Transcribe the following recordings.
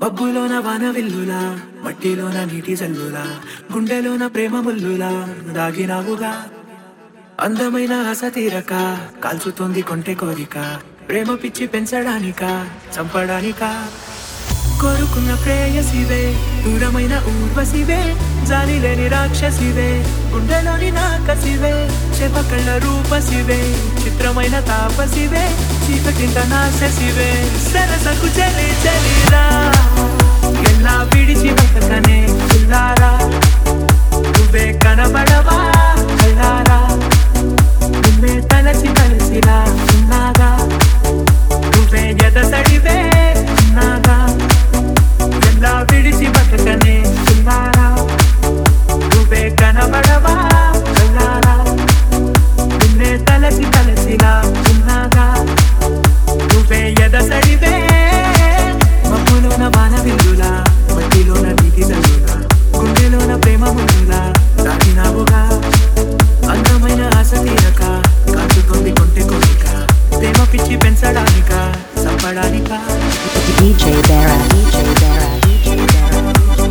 మబ్బులోన వాన విల్లులా మట్టిలోన నీటి జల్లులా గుండెలోన ప్రేమ ముల్లులా దాగినావుగా అందమైన ఆశ తీరక కాల్చుతోంది కొంటె కోరిక ప్రేమ పిచ్చి పెంచడానిక చంపడానిక కోరుకున్న ప్రేయసివే దూరమైన ఊర్వశివే జాలి లేని రాక్షసివే గుండెలోని నాకసివే చెపకళ్ళ రూపసివే చిత్రమైన తాపసివే చీకటింట నాశసివే సరసకు చలి చలిరా ఎలా విడిచి బతకనే పిల్లారా నువ్వే కనబడవా కళ్ళారా నిన్నే తలచి తలసిలా ఉన్నాగా నువ్వే ఎదసడివే ఉన్నాగా ఎలా విడిచి బతకనే ఉన్నారా నువ్వే కనబడవా కళ్ళారా నిన్నే తలచి తలసిలా ఉన్నాగా నువ్వే ఎదసడివే మబ్బులోన వాన విల్లులా మట్టిలోన నీటి జల్లులా గుండెలోన ప్రేమ ముల్లులా దాగినావుగా అందమైన ఆశ తీరక కాచుతోంది కొంటె కోరిక ప్రేమ పిచ్చి పెంచడానిక చంపడానిక DJ Barra, DJ Barra, DJ Barra.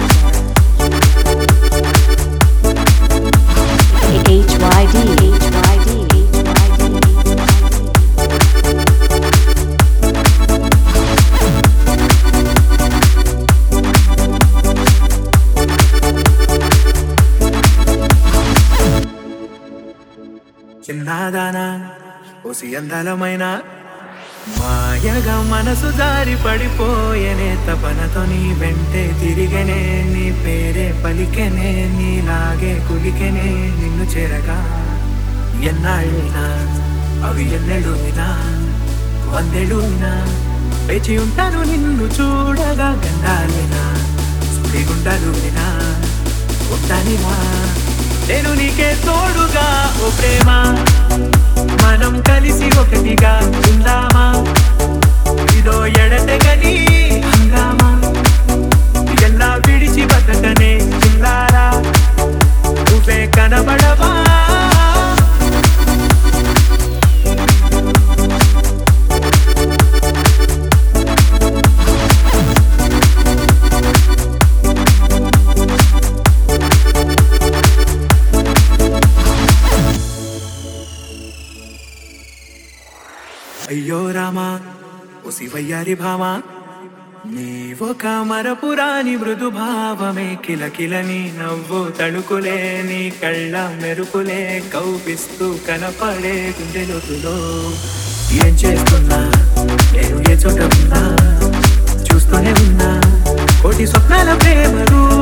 HYD, HYD, HYD. చిన్నదానా ఓసి అందలమైన మాయగా మనసు జారి పడిపోయనే తపనతో నీ వెంటే తిరిగనే నీ పేరే పలికెనే నీలాగే కులికెనే నిన్ను చేరగా ఎన్నాళ్ళైనా అవి ఎన్నెడు వినా వందెడు వినా వేచి ఉంటాను నిన్ను చూడగా గండాలినా సుడిగుండాలు వినా ఉంటానివా నేను నీకే తోడుగా ఓ ప్రేమ మనం కలిసి ఒకటిగా ఉందామా ఇదో ఎడతెగని హంగామా ఎలా విడిచి బతకనే చిల్లారా నువ్వే కనబడవా అయ్యో రామా ఓ శివయ్యారి భామా నీవొక మరపురాని మృదు భావమే కిలకిలని నవ్వు తడుకులే నీ కళ్ళ మెరుపులే కౌపిస్తూ కనపడే గుండెలోతులో ఏం చేస్తున్నా నేను ఏ చోట ఉన్నా చూస్తూనే ఉన్నా కోటి స్వప్నాల ప్రేమ రూపం